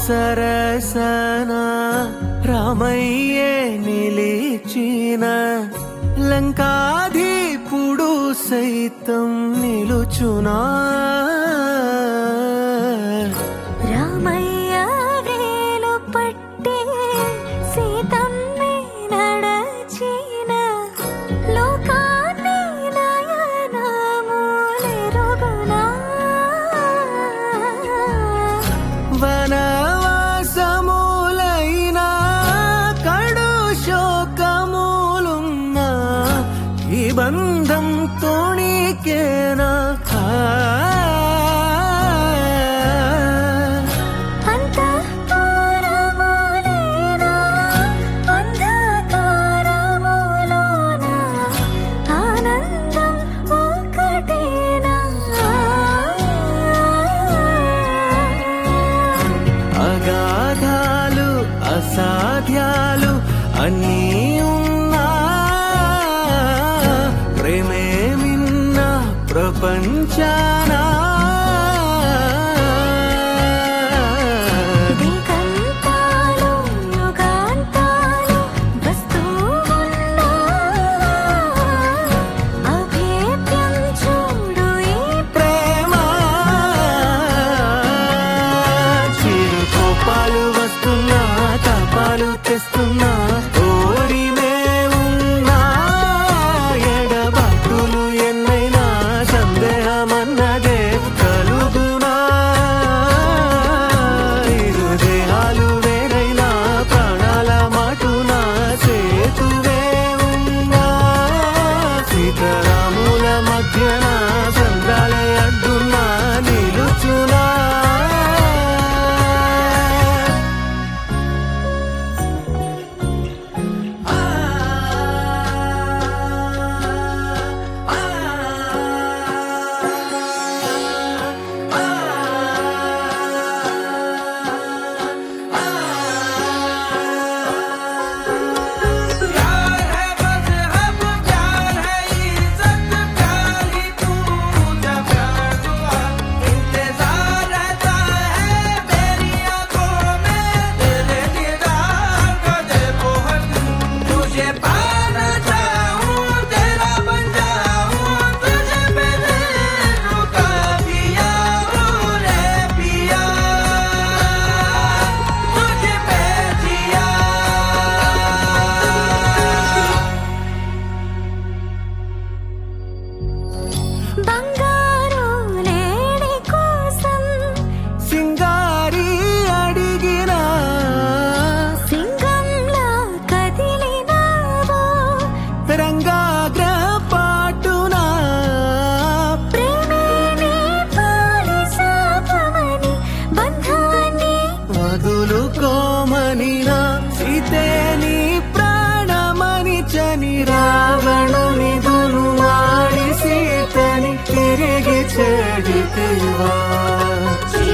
సరసన రామయ్యే నిలిచిన లంకాధీపుడు సైతం నిలుచునా రామయ్య వేలు పట్టి సీతమ్మే నడచిన లోకాన్ని నయనములెరుగునా వనవాసములైన కడు శోకములున్న ఈ బంధం తోణికేనా అంతఃపురములేనా అంధకారములోన ఆనందం ఒకటేనా అగాధాలు అసాధ్యాలు అన్నీ ఉన్నా ప్రేమే మిన్న ప్రపంచానా దిగంతాలు యుగాంతాలు వస్తూ ఉన్నా అభేద్యం చూడు ఈ ప్రేమ చిరు కోపాలు వస్తున్నా తపాలు తెస్తున్నా ఓరిమే ఉన్నా ఎడబాటులు ఎన్నైనా సందేహమన్నదే కలుగునా ఇరు దేహాలు వేరైనా ప్రాణాల మాటున సేతువే ఉన్నా సీతారాముల మధ్యన సంద్రాలే అడ్డున్నా నిలుచునా प्यार है मजहब प्यार है इज्जत प्यार ही पूजा प्यार दुआ इंतजार रहता है मेरी आंखों में तेरे दीदार का देखो हर दिन तुझे पाना चाहूं तेरा बन जाऊं तुझे पे दिल रुका दिया रे पिया तुझे पे जिया బంగారు లేడి కోసం సింగారి అడిగిన సింగంలా కదిలినావో రంగాగ్ర పాటున ప్రేమే నీ పాలి శాపమని బంధాన్ని వదులుకోమని నా సీతే నీ ప్రాణమని చని రావణుని దునుమాడి సీతని తిరిగి చెడితివా सी